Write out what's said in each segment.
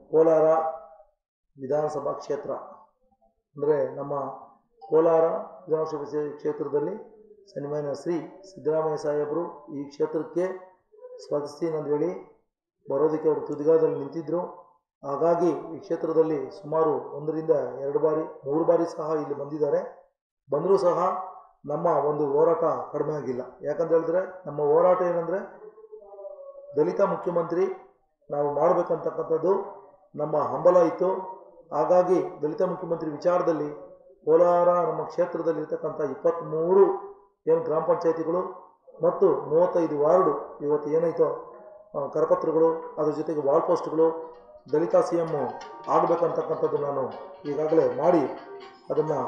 ಕೋಲಾರ ವಿಧಾನಸಭಾ ಕ್ಷೇತ್ರ ಅಂದರೆ ನಮ್ಮ ಕೋಲಾರ ವಿಧಾನಸಭಾ ಕ್ಷೇ- ಕ್ಷೇತ್ರದಲ್ಲಿ ಸನ್ಮಾನ್ಯ ಶ್ರೀ ಸಿದ್ದರಾಮಯ್ಯ ಸಾಹೇಬರು ಈ ಕ್ಷೇತ್ರಕ್ಕೆ ಸ್ಪರ್ಧಿಸ್ತೀನಿ ಅಂತ ಹೇಳಿ ಬರೋದಕ್ಕೆ ಅವರು ತುದಿಗಾಲದಲ್ಲಿ ನಿಂತಿದ್ದರು ಹಾಗಾಗಿ ಈ ಕ್ಷೇತ್ರದಲ್ಲಿ ಸುಮಾರು ಒಂದರಿಂದ ಎರಡು ಬಾರಿ ಮೂರು ಬಾರಿ ಸಹ ಇಲ್ಲಿ ಬಂದಿದ್ದಾರೆ ಬಂದರೂ ಸಹ ನಮ್ಮ ಒಂದು ಹೋರಾಟ ಕಡಿಮೆ ಆಗಿಲ್ಲ ಯಾಕಂತ ಹೇಳಿದ್ರೆ ನಮ್ಮ ಹೋರಾಟ ಏನಂದರೆ ದಲಿತ ಮುಖ್ಯಮಂತ್ರಿ ನಾವು ಮಾಡಬೇಕಂತಕ್ಕಂಥದ್ದು ನಮ್ಮ ಹಂಬಲ ಇತ್ತು ಹಾಗಾಗಿ ದಲಿತ ಮುಖ್ಯಮಂತ್ರಿ ವಿಚಾರದಲ್ಲಿ ಕೋಲಾರ ನಮ್ಮ ಕ್ಷೇತ್ರದಲ್ಲಿ ಇರ್ತಕ್ಕಂಥ ಇಪ್ಪತ್ತ್ಮೂರು ಏನು ಗ್ರಾಮ ಪಂಚಾಯತಿಗಳು ಮತ್ತು ಮೂವತ್ತೈದು ವಾರ್ಡು ಇವತ್ತು ಏನೈತೋ ಆ, ಕರಪತ್ರಗಳು ಅದ್ರ ಜೊತೆಗೆ ವಾಲ್ ಪೋಸ್ಟ್ಗಳು ದಲಿತ ಸಿ ಎಮ್ಮು ಆಗಬೇಕಂತಕ್ಕಂಥದ್ದು ನಾನು ಈಗಾಗಲೇ ಮಾಡಿ ಅದನ್ನು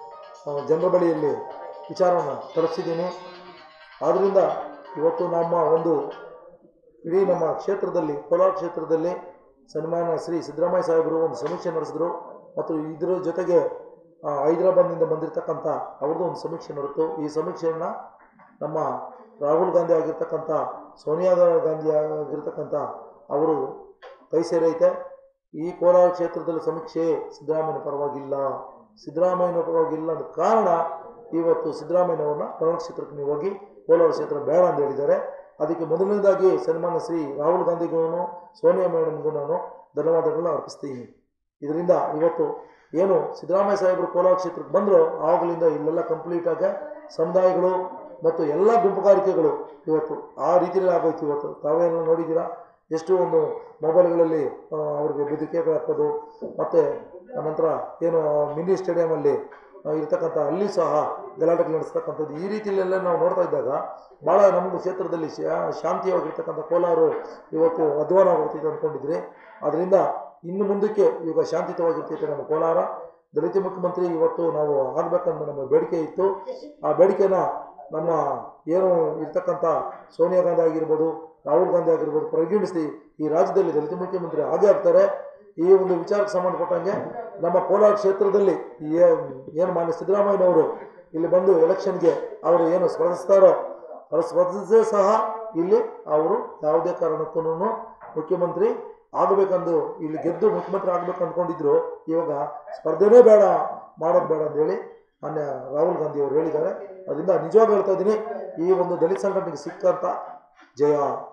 ಜನರ ಬಳಿಯಲ್ಲಿ ವಿಚಾರವನ್ನು ತಲುಪಿಸಿದ್ದೀನಿ ಆದ್ದರಿಂದ ಇವತ್ತು ನಮ್ಮ ಒಂದು ಇಡೀ ನಮ್ಮ ಕ್ಷೇತ್ರದಲ್ಲಿ ಕೋಲಾರ ಕ್ಷೇತ್ರದಲ್ಲಿ ಸನ್ಮಾನ್ಯ ಶ್ರೀ ಸಿದ್ದರಾಮಯ್ಯ ಸಾಹೇಬರು ಒಂದು ಸಮೀಕ್ಷೆ ನಡೆಸಿದ್ರು ಮತ್ತು ಇದರ ಜೊತೆಗೆ ಆ, ಹೈದರಾಬಾದ್ನಿಂದ ಬಂದಿರತಕ್ಕಂಥ ಅವ್ರದ್ದು ಒಂದು ಸಮೀಕ್ಷೆ ನಡೆಯಿತು ಈ ಸಮೀಕ್ಷೆಯನ್ನು ನಮ್ಮ ರಾಹುಲ್ ಗಾಂಧಿ ಆಗಿರ್ತಕ್ಕಂಥ ಸೋನಿಯಾ ಗಾಂಧಿ ಆಗಿರ್ತಕ್ಕಂಥ ಅವರು ಕೈ ಸೇರೈತೆ ಈ ಕೋಲಾರ ಕ್ಷೇತ್ರದಲ್ಲಿ ಸಮೀಕ್ಷೆ ಸಿದ್ದರಾಮಯ್ಯನ ಪರವಾಗಿಲ್ಲ ಸಿದ್ದರಾಮಯ್ಯನ ಪರವಾಗಿಲ್ಲ ಅಂದ ಕಾರಣ ಇವತ್ತು ಸಿದ್ದರಾಮಯ್ಯನವ್ರನ್ನ ಕೋಲಾರ ಕ್ಷೇತ್ರಕ್ಕೆ ನೀವು ಹೋಗಿ ಕೋಲಾರ ಕ್ಷೇತ್ರ ಬೇಡ ಅಂತ ಹೇಳಿದ್ದಾರೆ ಅದಕ್ಕೆ ಮೊದಲನೇದಾಗಿ ಸನ್ಮಾನ್ಯ ಶ್ರೀ ರಾಹುಲ್ ಗಾಂಧಿಗೂ ಸೋನಿಯಾ ಮೇಡಮ್ಗೂ ನಾನು ಧನ್ಯವಾದಗಳನ್ನ ಅರ್ಪಿಸ್ತೀನಿ ಇದರಿಂದ ಇವತ್ತು ಏನು ಸಿದ್ದರಾಮಯ್ಯ ಸಾಹೇಬರು ಕೋಲಾರ ಕ್ಷೇತ್ರಕ್ಕೆ ಬಂದರು ಆವಾಗಲಿಂದ ಇಲ್ಲೆಲ್ಲ ಕಂಪ್ಲೀಟಾಗಿ ಸಮುದಾಯಗಳು ಮತ್ತು ಎಲ್ಲ ಗುಂಪುಗಾರಿಕೆಗಳು ಇವತ್ತು ಆ ರೀತಿಯಲ್ಲಿ ಆಗೋಯ್ತು ಇವತ್ತು ತಾವೆಲ್ಲ ನೋಡಿದ್ದೀರಾ ಎಷ್ಟು ಒಂದು ಮೊಬೈಲ್ಗಳಲ್ಲಿ ಆ, ಅವ್ರಿಗೆ ಬೆದರಿಕೆಗಳು ಹಾಕೋದು ಮತ್ತು ನಂತರ ಏನು ಮಿನಿ ಸ್ಟೇಡಿಯಮಲ್ಲಿ ಆ, ಇರ್ತಕ್ಕಂಥ ಅಲ್ಲಿ ಸಹ ಗಲಾಟೆಗಳು ನಡೆಸ್ತಕ್ಕಂಥದ್ದು ಈ ರೀತಿಯಲ್ಲೆಲ್ಲ ನಾವು ನೋಡ್ತಾ ಇದ್ದಾಗ ಭಾಳ ನಮ್ಮ ಕ್ಷೇತ್ರದಲ್ಲಿ ಶಾ- ಶಾಂತಿಯಾಗಿರ್ತಕ್ಕಂಥ ಕೋಲಾರ ಇವತ್ತು ಅಧ್ವಾನ ಹೋಗ್ತಿದೆ ಅಂದ್ಕೊಂಡಿದ್ರಿ ಅದರಿಂದ ಇನ್ನು ಮುಂದಕ್ಕೆ ಈಗ ಶಾಂತಿಯುತವಾಗಿರ್ತೈತೆ ನಮ್ಮ ಕೋಲಾರ ದಲಿತ ಮುಖ್ಯಮಂತ್ರಿ ಇವತ್ತು ನಾವು ಆಗಬೇಕನ್ನೋ ನಮ್ಮ ಬೇಡಿಕೆ ಇತ್ತು ಆ ಬೇಡಿಕೆನ ನಮ್ಮ ಏನು ಇರ್ತಕ್ಕಂಥ ಸೋನಿಯಾ ಗಾಂಧಿ ಆಗಿರ್ಬೋದು ರಾಹುಲ್ ಗಾಂಧಿ ಆಗಿರ್ಬೋದು ಪರಿಗಣಿಸಿ ಈ ರಾಜ್ಯದಲ್ಲಿ ದಲಿತ ಮುಖ್ಯಮಂತ್ರಿ ಆಗೇ ಆಗ್ತಾರೆ ಈ ಒಂದು ವಿಚಾರಕ್ಕೆ ಸಂಬಂಧಪಟ್ಟಂಗೆ ನಮ್ಮ ಕೋಲಾರ ಕ್ಷೇತ್ರದಲ್ಲಿ ಏ- ಏನು ಮಾನ್ಯ ಸಿದ್ದರಾಮಯ್ಯನವರು ಇಲ್ಲಿ ಬಂದು ಎಲೆಕ್ಷನ್ಗೆ ಅವರು ಏನು ಸ್ಪರ್ಧಿಸ್ತಾರೋ ಅವರು ಸ್ಪರ್ಧಿಸೇ ಸಹ ಇಲ್ಲಿ ಅವರು ಯಾವುದೇ ಕಾರಣಕ್ಕೂ ಮುಖ್ಯಮಂತ್ರಿ ಆಗಬೇಕಂದು ಇಲ್ಲಿ ಗೆದ್ದು ಮುಖ್ಯಮಂತ್ರಿ ಆಗಬೇಕು ಅಂದ್ಕೊಂಡಿದ್ರು ಇವಾಗ ಸ್ಪರ್ಧೆನೇ ಬೇಡ ಮಾಡೋದು ಬೇಡ ಅಂತ ಹೇಳಿ ಮಾನ್ಯ ರಾಹುಲ್ ಗಾಂಧಿ ಅವರು ಹೇಳಿದ್ದಾರೆ ಅದರಿಂದ ನಿಜವಾಗ್ಲೂ ಹೇಳ್ತಾ ಇದ್ದೀನಿ ಈ ಒಂದು ದಲಿತ ಸಂಘಟನೆಗೆ ಸಿಕ್ಕಂಥ ಜಯ